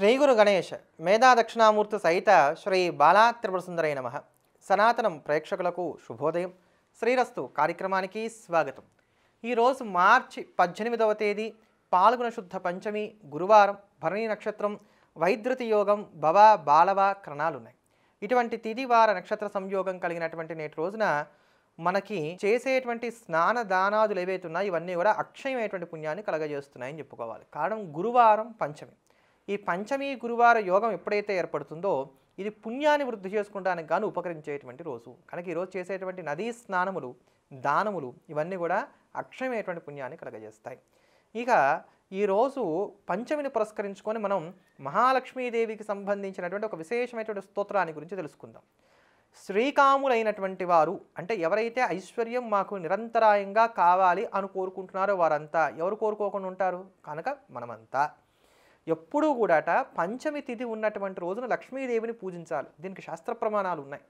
జై గురు గణేష్ మేధా దక్షిణామూర్తి సహిత శ్రీ బాలా త్రిపుర సుందరై నమ సనాతనం ప్రేక్షకులకు శుభోదయం శ్రీరస్తు కార్యక్రమానికి స్వాగతం ఈరోజు మార్చి పద్దెనిమిదవ తేదీ పాల్గొన శుద్ధ పంచమి గురువారం భరణి నక్షత్రం వైద్యుతి యోగం భవ బాలవ క్రణాలున్నాయి ఇటువంటి తిథి వార నక్షత్ర సంయోగం కలిగినటువంటి నేటి రోజున మనకి చేసేటువంటి స్నాన దానాదులు ఏవైతే ఉన్నాయో ఇవన్నీ కూడా అక్షయమైనటువంటి పుణ్యాన్ని కలగజేస్తున్నాయని చెప్పుకోవాలి కారణం గురువారం పంచమి ఈ పంచమి గురువార యోగం ఎప్పుడైతే ఏర్పడుతుందో ఇది పుణ్యాన్ని వృద్ధి చేసుకోవడానికి గాను ఉపకరించేటువంటి రోజు కనుక ఈరోజు చేసేటువంటి నదీ స్నానములు దానములు ఇవన్నీ కూడా అక్షయమైనటువంటి పుణ్యాన్ని కలగజేస్తాయి ఇక ఈరోజు పంచమిని పురస్కరించుకొని మనం మహాలక్ష్మీదేవికి సంబంధించినటువంటి ఒక విశేషమైనటువంటి స్తోత్రాన్ని గురించి తెలుసుకుందాం శ్రీకాములైనటువంటి వారు అంటే ఎవరైతే ఐశ్వర్యం మాకు నిరంతరాయంగా కావాలి అని కోరుకుంటున్నారో వారంతా ఎవరు కోరుకోకుండా ఉంటారు కనుక మనమంతా ఎప్పుడూ కూడాట పంచమి తిథి ఉన్నటువంటి రోజున లక్ష్మీదేవిని పూజించాలి దీనికి శాస్త్ర ప్రమాణాలు ఉన్నాయి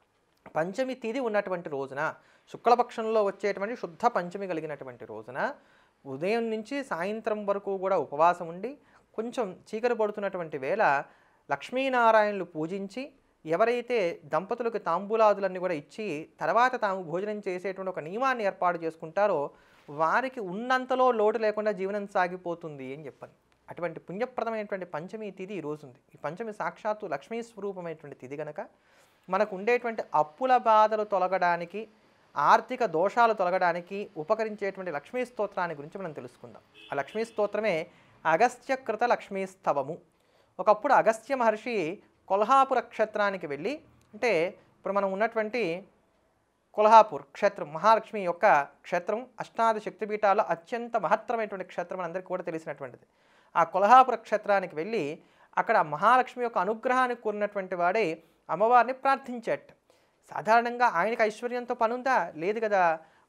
పంచమి తిథి ఉన్నటువంటి రోజున శుక్లపక్షంలో వచ్చేటువంటి శుద్ధ పంచమి కలిగినటువంటి రోజున ఉదయం నుంచి సాయంత్రం వరకు కూడా ఉపవాసం ఉండి కొంచెం చీకటి పడుతున్నటువంటి వేళ లక్ష్మీనారాయణులు పూజించి ఎవరైతే దంపతులకు తాంబూలాదులన్నీ కూడా ఇచ్చి తర్వాత తాము భోజనం చేసేటువంటి ఒక నియమాన్ని ఏర్పాటు చేసుకుంటారో వారికి ఉన్నంతలో లోటు లేకుండా జీవనం సాగిపోతుంది అని చెప్పాను అటువంటి పుణ్యప్రదమైనటువంటి పంచమి తిథి ఈ రోజు ఉంది ఈ పంచమి సాక్షాత్తు లక్ష్మీ స్వరూపమైనటువంటి తిథి గనక మనకు ఉండేటువంటి అప్పుల బాధలు తొలగడానికి ఆర్థిక దోషాలు తొలగడానికి ఉపకరించేటువంటి లక్ష్మీ స్తోత్రాన్ని గురించి మనం తెలుసుకుందాం ఆ లక్ష్మీ స్తోత్రమే అగస్త్యకృత లక్ష్మీ స్తవము ఒకప్పుడు అగస్త్య మహర్షి కొల్హాపుర క్షేత్రానికి వెళ్ళి అంటే ఇప్పుడు మనం ఉన్నటువంటి కొల్హాపూర్ క్షేత్రం మహాలక్ష్మి యొక్క క్షేత్రం అష్టాది శక్తిపీఠాల్లో అత్యంత మహత్తరమైనటువంటి క్షేత్రం అందరికీ కూడా తెలిసినటువంటిది ఆ కొల్హాపుర క్షేత్రానికి వెళ్ళి అక్కడ మహాలక్ష్మి యొక్క అనుగ్రహాన్ని కోరినటువంటి వాడే అమ్మవారిని ప్రార్థించాట సాధారణంగా ఆయనకి ఐశ్వర్యంతో పనుందా లేదు కదా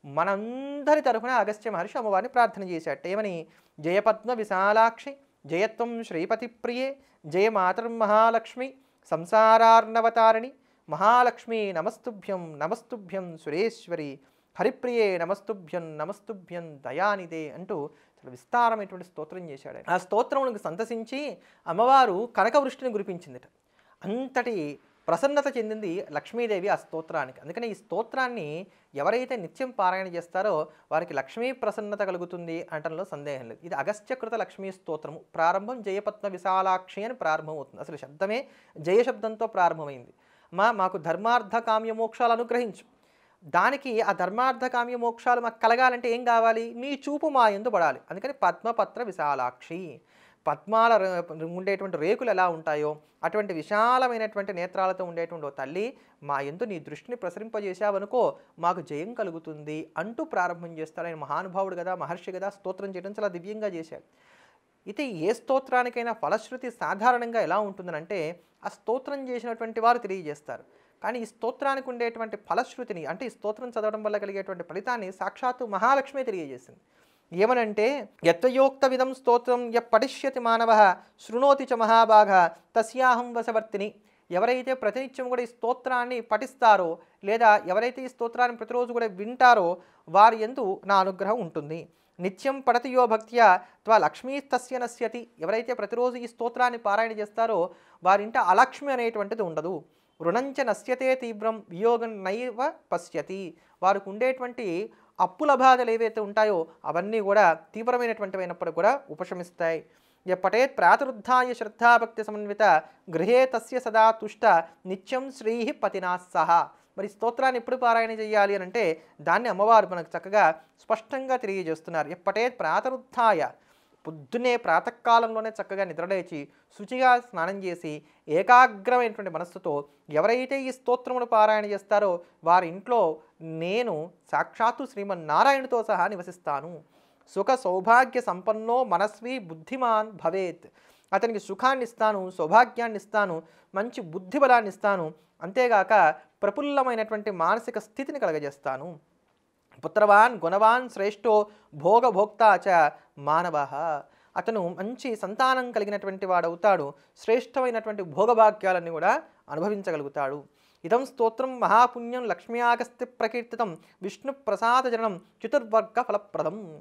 మనందరి తరఫున అగస్త్య మహర్షి అమ్మవారిని ప్రార్థన చేశాట ఏమని జయపద్మ విశాలాక్షి జయత్వం శ్రీపతి ప్రియే జయ మాతర్మహాలక్ష్మి సంసారార్ణవతారిణి మహాలక్ష్మి నమస్తుభ్యం నమస్తుభ్యం సురేశ్వరి హరిప్రియే నమస్తుభ్యం నమస్తుభ్యం దయానిదే అంటూ చాలా విస్తారమైనటువంటి స్తోత్రం చేశాడు ఆయన. ఆ స్తోత్రములకు సంతసించి అమ్మవారు కనకవృష్టిని కురిపించిందిట అంతటి ప్రసన్నత చెందింది లక్ష్మీదేవి ఆ స్తోత్రానికి అందుకని ఈ స్తోత్రాన్ని ఎవరైతే నిత్యం పారాయణ చేస్తారో వారికి లక్ష్మీ ప్రసన్నత కలుగుతుంది అనటంలో సందేహం లేదు ఇది అగస్త్యకృత లక్ష్మీ స్తోత్రము ప్రారంభం జయపద్మ విశాలాక్షి అని ప్రారంభమవుతుంది అసలు శబ్దమే జయ శబ్దంతో ప్రారంభమైంది మా మాకు ధర్మార్థ కామ్య మోక్షాలు అనుగ్రహించు దానికి ఆ ధర్మార్థ కామ్య మోక్షాలు మాకు కలగాలంటే ఏం కావాలి నీ చూపు మా ఎందు పడాలి అందుకని పద్మపత్ర విశాలాక్షి పద్మాల ర- ఉండేటువంటి రేకులు ఎలా ఉంటాయో అటువంటి విశాలమైనటువంటి నేత్రాలతో ఉండేటువంటి ఓ తల్లి మా ఎందు నీ దృష్టిని ప్రసరింపజేశావనుకో మాకు జయం కలుగుతుంది అంటూ ప్రారంభం చేస్తాడు ఆయన మహానుభావుడు కదా మహర్షి కదా స్తోత్రం చేయడం చాలా దివ్యంగా చేశాడు అయితే ఏ స్తోత్రానికైనా ఫలశ్రుతి సాధారణంగా ఎలా ఉంటుందనంటే ఆ స్తోత్రం చేసినటువంటి వారు తెలియజేస్తారు కానీ ఈ స్తోత్రానికి ఉండేటువంటి ఫలశ్రుతిని అంటే ఈ స్తోత్రం చదవడం వల్ల కలిగేటువంటి ఫలితాన్ని సాక్షాత్తు మహాలక్ష్మి తెలియజేసింది ఏమనంటే యత్వయోక్త విధం స్తోత్రం య పఠిష్యతి మానవ శృణోతి చ మహాభాగ తస్యాహం వశవర్తిని ఎవరైతే ప్రతినిత్యం కూడా ఈ స్తోత్రాన్ని పఠిస్తారో లేదా ఎవరైతే ఈ స్తోత్రాన్ని ప్రతిరోజు కూడా వింటారో వారి ఎందు నా అనుగ్రహం ఉంటుంది నిత్యం పడతియో భక్త్యా త్వ లక్ష్మీస్తస్య నశ్యతి ఎవరైతే ప్రతిరోజు ఈ స్తోత్రాన్ని పారాయణ చేస్తారో వారింట అలక్ష్మి అనేటువంటిది ఉండదు రుణంచ నశ్యతే తీవ్రం వియోగం నైవ పశ్యతి వారికి ఉండేటువంటి అప్పుల బాధలు ఏవైతే ఉంటాయో అవన్నీ కూడా తీవ్రమైనటువంటివైనప్పుడు కూడా ఉపశమిస్తాయి ఎప్పటేత్ ప్రాతరుద్ధాయ శ్రద్ధాభక్తి సమన్విత గృహే తస్య సదా తుష్ట నిత్యం శ్రీ పతినా సహా మరి స్తోత్రాన్ని ఎప్పుడు పారాయణ చేయాలి అని అంటే దాన్ని అమ్మవారు మనకు చక్కగా స్పష్టంగా తెలియజేస్తున్నారు ఎప్పటేత్ ప్రాతరుద్ధాయ పొద్దున్నే ప్రాతకాలంలోనే చక్కగా నిద్రలేచి శుచిగా స్నానం చేసి ఏకాగ్రమైనటువంటి మనస్సుతో ఎవరైతే ఈ స్తోత్రమును పారాయణ చేస్తారో వారి ఇంట్లో నేను సాక్షాత్తు శ్రీమన్నారాయణతో సహా నివసిస్తాను సుఖ సౌభాగ్య సంపన్నో మనస్వి బుద్ధిమాన్ భవేత్ అతనికి సుఖాన్ని ఇస్తాను సౌభాగ్యాన్ని ఇస్తాను మంచి బుద్ధి బలాన్ని ఇస్తాను అంతేగాక ప్రఫుల్లమైనటువంటి మానసిక స్థితిని కలగజేస్తాను పుత్రవాన్ గుణవాన్ శ్రేష్టో భోగభోక్తా చ మానవ అతను మంచి సంతానం కలిగినటువంటి వాడవుతాడు శ్రేష్టమైనటువంటి భోగభాగ్యాలన్నీ కూడా అనుభవించగలుగుతాడు ఇదం స్తోత్రం మహాపుణ్యం లక్ష్మ్యాగస్తి ప్రకీర్తితం విష్ణు ప్రసాదజనం చతుర్వర్గ ఫలప్రదం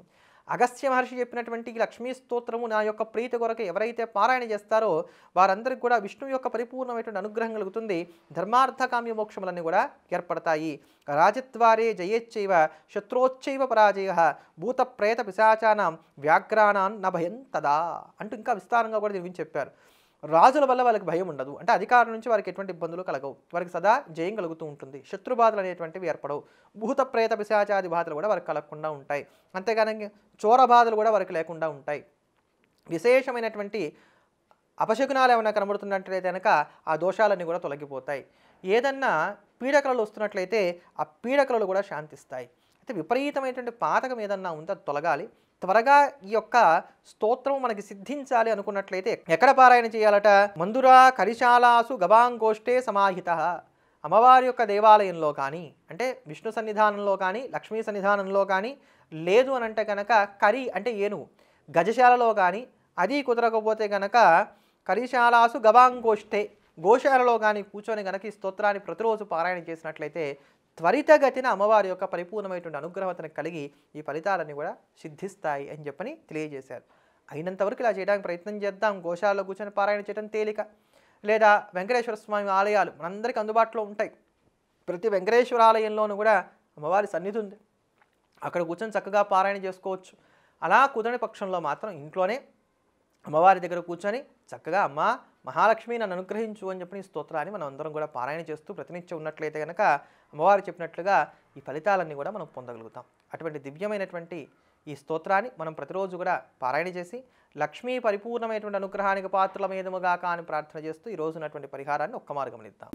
అగస్త్య మహర్షి చెప్పినటువంటి ఈ లక్ష్మీ స్తోత్రము నా యొక్క ప్రీతి కొరకు ఎవరైతే పారాయణ చేస్తారో వారందరికీ కూడా విష్ణువు యొక్క పరిపూర్ణమైనటువంటి అనుగ్రహం కలుగుతుంది ధర్మార్థ కామ్య మోక్షములన్నీ కూడా ఏర్పడతాయి రాజద్వారే జయేచ్చైవ శత్రోచ్చైవ పరాజయ భూత ప్రేత పిశాచానాం వ్యాఘ్రానాన్ న భయం తదా అంటూ ఇంకా విస్తారంగా కూడా దీని గురించి చెప్పారు రాజుల వల్ల వాళ్ళకి భయం ఉండదు అంటే అధికారం నుంచి వారికి ఎటువంటి ఇబ్బందులు కలగవు వారికి సదా జయం కలుగుతూ ఉంటుంది శత్రు బాధలు అనేటువంటివి ఏర్పడవు భూత ప్రేత పిశాచాది బాధలు కూడా వారికి కలగకుండా ఉంటాయి అంతేగాని చోర బాధలు కూడా వారికి లేకుండా ఉంటాయి విశేషమైనటువంటి అపశకునాలు ఏమైనా కనబడుతున్నట్లయితే కనుక ఆ దోషాలన్నీ కూడా తొలగిపోతాయి ఏదన్నా పీడకలలు వస్తున్నట్లయితే ఆ పీడకలలు కూడా శాంతిస్తాయి అయితే విపరీతమైనటువంటి పాతకం ఏదన్నా ఉందో అది తొలగాలి త్వరగా ఈ యొక్క స్తోత్రం మనకి సిద్ధించాలి అనుకున్నట్లయితే ఎక్కడ పారాయణ చేయాలట మందురా కరిశాలాసు గవాంగోష్ఠే సమాహిత అమ్మవారి యొక్క దేవాలయంలో కానీ అంటే విష్ణు సన్నిధానంలో కానీ లక్ష్మీ సన్నిధానంలో కానీ లేదు అని అంటే కనుక కరి అంటే ఏనుగు గజశాలలో కానీ అది కుదరకపోతే గనక కరిశాలాసు గవాంగోష్ఠే గోశాలలో కానీ కూర్చొని గనక ఈ స్తోత్రాన్ని ప్రతిరోజు పారాయణ చేసినట్లయితే త్వరితగతిన అమ్మవారి యొక్క పరిపూర్ణమైనటువంటి అనుగ్రహం అతనికి కలిగి ఈ ఫలితాలన్నీ కూడా సిద్ధిస్తాయి అని చెప్పని తెలియజేశారు అయినంతవరకు ఇలా చేయడానికి ప్రయత్నం చేద్దాం గోశాలలో కూర్చొని పారాయణ చేయడం తేలిక లేదా వెంకటేశ్వర స్వామి ఆలయాలు మనందరికీ అందుబాటులో ఉంటాయి ప్రతి వెంకటేశ్వర ఆలయంలోనూ కూడా అమ్మవారి సన్నిధి ఉంది అక్కడ కూర్చొని చక్కగా పారాయణ చేసుకోవచ్చు అలా కుదరని పక్షంలో మాత్రం ఇంట్లోనే అమ్మవారి దగ్గర కూర్చొని చక్కగా అమ్మ మహాలక్ష్మి నన్ను అనుగ్రహించు అని చెప్పిన ఈ స్తోత్రాన్ని మనం అందరం కూడా పారాయణ చేస్తూ ప్రతినిత్యం ఉన్నట్లయితే కనుక అమ్మవారు చెప్పినట్లుగా ఈ ఫలితాలన్నీ కూడా మనం పొందగలుగుతాం అటువంటి దివ్యమైనటువంటి ఈ స్తోత్రాన్ని మనం ప్రతిరోజు కూడా పారాయణ చేసి లక్ష్మీ పరిపూర్ణమైనటువంటి అనుగ్రహానికి పాత్రలమేదముగా అని ప్రార్థన చేస్తూ ఈ రోజు ఉన్నటువంటి పరిహారాన్ని ఒక్క మార్గం ఇద్దాం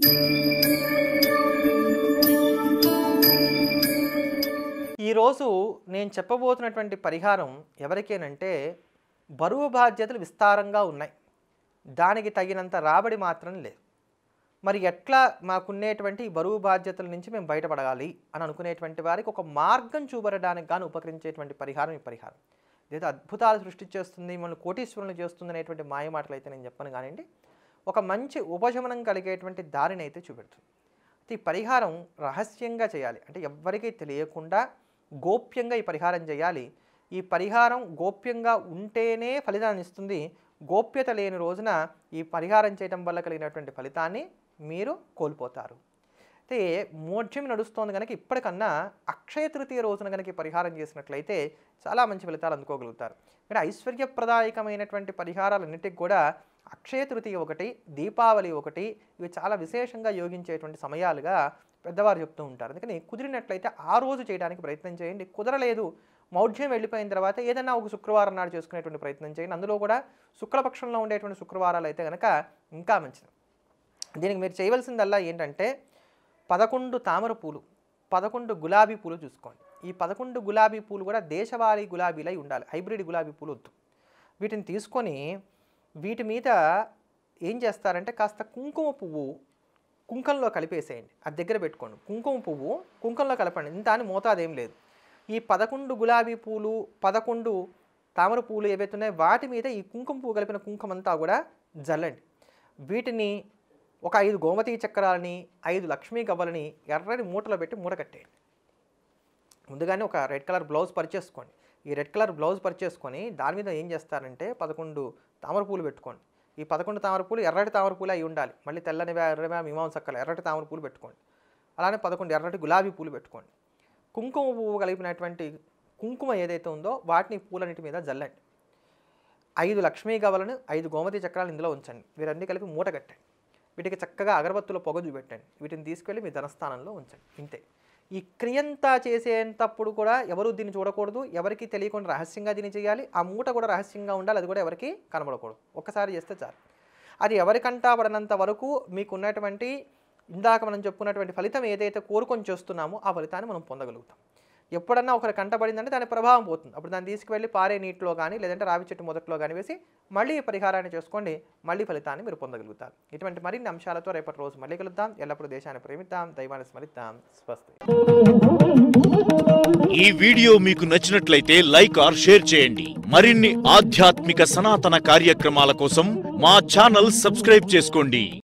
ఈరోజు నేను చెప్పబోతున్నటువంటి పరిహారం ఎవరికేనంటే బరువు బాధ్యతలు విస్తారంగా ఉన్నాయి దానికి తగినంత రాబడి మాత్రం లేదు మరి ఎట్లా మాకున్నేటువంటి ఈ బరువు బాధ్యతల నుంచి మేము బయటపడగాలి అని అనుకునేటువంటి వారికి ఒక మార్గం చూపడడానికి గాను ఉపకరించేటువంటి పరిహారం ఈ పరిహారం ఇదైతే అద్భుతాలు సృష్టించేస్తుంది మిమ్మల్ని కోటీశ్వరులు చేస్తుంది అనేటువంటి మాయ మాటలు అయితే నేను చెప్పను కానివ్వండి ఒక మంచి ఉపశమనం కలిగేటువంటి దారిని అయితే చూపెడుతుంది అయితే ఈ పరిహారం రహస్యంగా చేయాలి అంటే ఎవ్వరికీ తెలియకుండా గోప్యంగా ఈ పరిహారం చేయాలి ఈ పరిహారం గోప్యంగా ఉంటేనే ఫలితాన్ని ఇస్తుంది గోప్యత లేని రోజున ఈ పరిహారం చేయడం వల్ల కలిగినటువంటి ఫలితాన్ని మీరు కోల్పోతారు అయితే మోడ్యం నడుస్తోంది కనుక ఇప్పటికన్నా అక్షయ తృతీయ రోజున కనుక ఈ పరిహారం చేసినట్లయితే చాలా మంచి ఫలితాలు అందుకోగలుగుతారు ఇక్కడ ఐశ్వర్యప్రదాయకమైనటువంటి పరిహారాలన్నిటికి కూడా అక్షయ తృతీయ ఒకటి దీపావళి ఒకటి ఇవి చాలా విశేషంగా యోగించేటువంటి సమయాలుగా పెద్దవారు చెప్తూ ఉంటారు అందుకని కుదిరినట్లయితే ఆ రోజు చేయడానికి ప్రయత్నం చేయండి కుదరలేదు మౌఢ్యం వెళ్ళిపోయిన తర్వాత ఏదైనా ఒక శుక్రవారం నాడు చేసుకునేటువంటి ప్రయత్నం చేయండి అందులో కూడా శుక్లపక్షంలో ఉండేటువంటి శుక్రవారాలు అయితే కనుక ఇంకా మంచిది దీనికి మీరు చేయవలసిందల్లా ఏంటంటే పదకొండు తామర పూలు పదకొండు గులాబీ పూలు చూసుకోండి ఈ పదకొండు గులాబీ పూలు కూడా దేశవాళీ గులాబీలై ఉండాలి హైబ్రిడ్ గులాబీ పూలు వద్దు వీటిని తీసుకొని వీటి మీద ఏం చేస్తారంటే కాస్త కుంకుమ పువ్వు కుంకంలో కలిపేసేయండి అది దగ్గర పెట్టుకోండి కుంకుమ పువ్వు కుంకంలో కలపండి ఇంత అని మోతాదేం లేదు ఈ పదకొండు గులాబీ పూలు పదకొండు తామర పూలు ఏవైతే ఉన్నాయో వాటి మీద ఈ కుంకుమ పువ్వు కలిపిన కుంకుమ అంతా కూడా జల్లండి వీటిని ఒక ఐదు గోమతి చక్రాలని ఐదు లక్ష్మీ గవ్వలని ఎర్రని మూటలో పెట్టి మూట కట్టేయండి ముందుగానే ఒక రెడ్ కలర్ బ్లౌజ్ పరిచేసుకోండి ఈ రెడ్ కలర్ బ్లౌజ్ పరిచేసుకొని దాని మీద ఏం చేస్తారంటే పదకొండు తామర పూలు పెట్టుకోండి ఈ పదకొండు తామర పూలు ఎర్రటి తామర పూలు అయి ఉండాలి మళ్ళీ తెల్లనివా ఎర్రవా మీమాంసక్కల ఎర్రటి తామర పూలు పెట్టుకోండి అలానే పదకొండు ఎర్రటి గులాబీ పూలు పెట్టుకోండి కుంకుమ పువ్వు కలిపినటువంటి కుంకుమ ఏదైతే ఉందో వాటిని పూలన్నిటి మీద జల్లండి ఐదు లక్ష్మీ గవలను ఐదు గోమతి చక్రాలు ఇందులో ఉంచండి వీరన్నీ కలిపి మూట కట్టండి వీటికి చక్కగా అగరబత్తుల పొగ చూపెట్టండి వీటిని తీసుకెళ్ళి మీ ధనస్థానంలో ఉంచండి ఇంతే ఈ క్రియంతా చేసేటప్పుడు కూడా ఎవరు దీన్ని చూడకూడదు ఎవరికి తెలియకుండా రహస్యంగా దీన్ని చేయాలి ఆ మూట కూడా రహస్యంగా ఉండాలి అది కూడా ఎవరికి కనబడకూడదు ఒక్కసారి చేస్తే చాలు అది ఎవరికంటా పడినంత వరకు మీకున్నటువంటి ఇందాక మనం చెప్పుకున్నటువంటి ఫలితం ఏదైతే కోరుకొని చేస్తున్నామో ఆ ఫలితాన్ని మనం పొందగలుగుతాం ఎప్పుడన్నా ఒకరి కంట పడిందంటే దాని ప్రభావం పోతుంది అప్పుడు దాన్ని తీసుకువెళ్ళి పారే నీటిలో కానీ లేదంటే రావి చెట్టు మొదట్లో కానీ వేసి మళ్ళీ ఈ పరిహారాన్ని చేసుకోండి మళ్ళీ ఫలితాన్ని మీరు పొందగలుగుతారు ఇటువంటి మరిన్ని అంశాలతో రేపటి రోజు మళ్ళీ కలుద్దాం ఎల్లప్పుడూ దేశాన్ని ప్రేమిద్దాం దైవాన్ని స్మరిద్దాం స్వస్తి ఈ వీడియో మీకు నచ్చినట్లయితే లైక్ ఆర్ షేర్ చేయండి మరిన్ని ఆధ్యాత్మిక సనాతన కార్యక్రమాల కోసం మా ఛానల్ సబ్స్క్రైబ్ చేసుకోండి